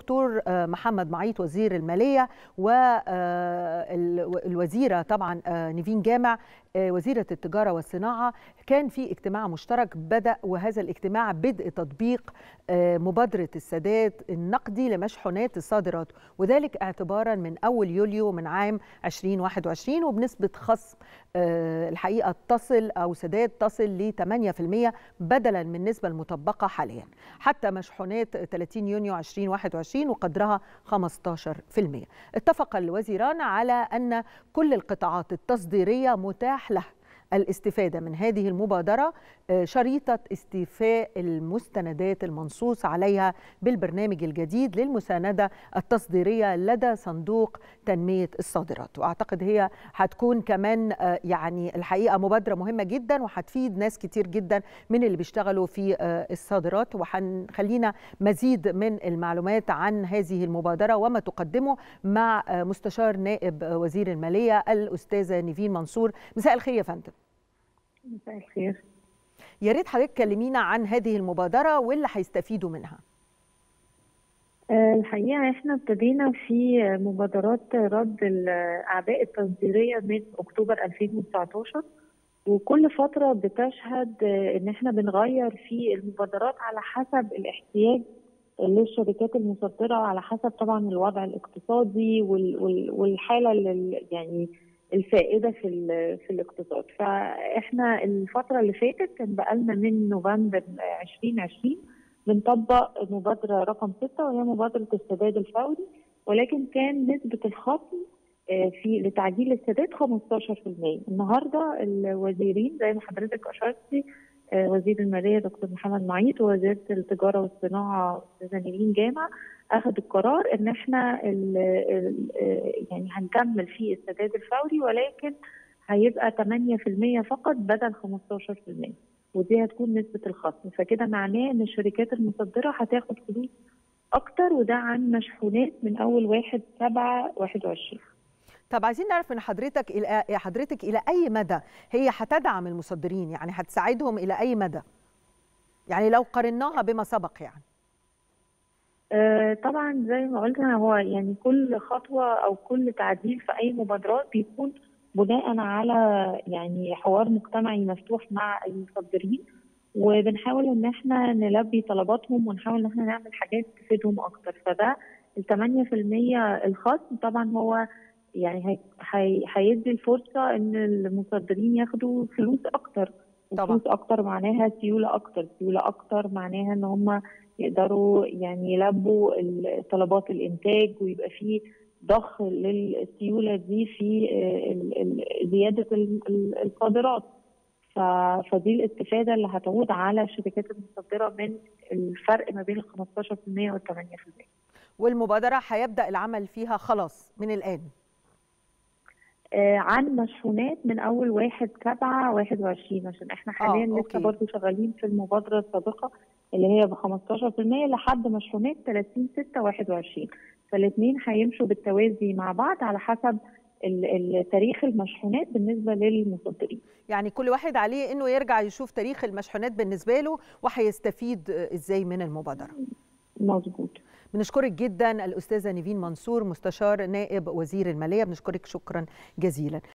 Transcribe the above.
الدكتور محمد معيط وزير الماليه والوزيره طبعا نيفين جامع وزيره التجاره والصناعه كان في اجتماع مشترك بدا وهذا الاجتماع بدء تطبيق مبادره السداد النقدي لمشحونات الصادرات وذلك اعتبارا من اول يوليو من عام 2021 وبنسبه خصم الحقيقه تصل او سداد تصل ل 8% بدلا من النسبه المطبقه حاليا حتى مشحونات 30 يونيو 2021 وقدرها 15%. اتفق الوزيران على ان كل القطاعات التصديريه متاح له الاستفادة من هذه المبادرة شريطة استيفاء المستندات المنصوص عليها بالبرنامج الجديد للمساندة التصديرية لدى صندوق تنمية الصادرات وأعتقد هي هتكون كمان يعني الحقيقة مبادرة مهمة جدا وهتفيد ناس كتير جدا من اللي بيشتغلوا في الصادرات وهنخلينا مزيد من المعلومات عن هذه المبادرة وما تقدمه مع مستشار نائب وزير المالية الأستاذة نيفين منصور مساء الخير يا فندم مساء الخير يا ريت حضرتك تكلمينا عن هذه المبادره واللي هيستفيدوا منها الحقيقه احنا ابتدينا في مبادرات رد الاعباء التصديريه من اكتوبر 2019 وكل فتره بتشهد ان احنا بنغير في المبادرات على حسب الاحتياج للشركات المصدره على حسب طبعا الوضع الاقتصادي والحاله يعني الفائده في في الاقتصاد فاحنا الفتره اللي فاتت كان بقالنا من نوفمبر 2020 بنطبق مبادره رقم 6 وهي مبادره السداد الفوري ولكن كان نسبه الخصم في لتعديل السداد 15% النهارده الوزيرين زي ما حضرتك اشرتي وزير الماليه دكتور محمد معيط ووزيره التجاره والصناعه استاذه نيلين جامع اخذ القرار ان احنا ال ال يعني هنكمل في السداد الفوري ولكن هيبقى 8% فقط بدل 15% ودي هتكون نسبه الخصم فكده معناه ان الشركات المصدره هتاخد فلوس اكتر وده عن مشحونات من اول 1 7 21 طب عايزين نعرف من حضرتك الى حضرتك الى اي مدى هي هتدعم المصدرين يعني هتساعدهم الى اي مدى يعني لو قارناها بما سبق يعني آه طبعا زي ما قلنا هو يعني كل خطوه او كل تعديل في اي مبادرات بيكون بناء على يعني حوار مجتمعي مفتوح مع المصدرين وبنحاول ان احنا نلبي طلباتهم ونحاول ان احنا نعمل حاجات تفيدهم اكتر فده ال 8% الخصم طبعا هو يعني هيدي الفرصه ان المصدرين ياخدوا فلوس اكتر فلوس اكتر معناها سيوله اكتر سيوله اكتر معناها ان هم يقدروا يعني يلبوا طلبات الانتاج ويبقى في ضخ للسيوله دي في زياده الصادرات فدي الاستفاده اللي هتعود على الشركات المصدره من الفرق ما بين ال 15% وال 8%. والمبادره هيبدا العمل فيها خلاص من الان. آه عن مشحونات من اول 1 7 21 عشان احنا حاليا آه، لسه برضه شغالين في المبادره السابقه اللي هي ب 15% لحد مشحونات 30 6 21 فالاثنين هيمشوا بالتوازي مع بعض على حسب تاريخ المشحونات بالنسبه للمصدرين. يعني كل واحد عليه انه يرجع يشوف تاريخ المشحونات بالنسبه له وهيستفيد ازاي من المبادره. مظبوط. بنشكرك جدا الاستاذه نيفين منصور مستشار نائب وزير الماليه بنشكرك شكرا جزيلا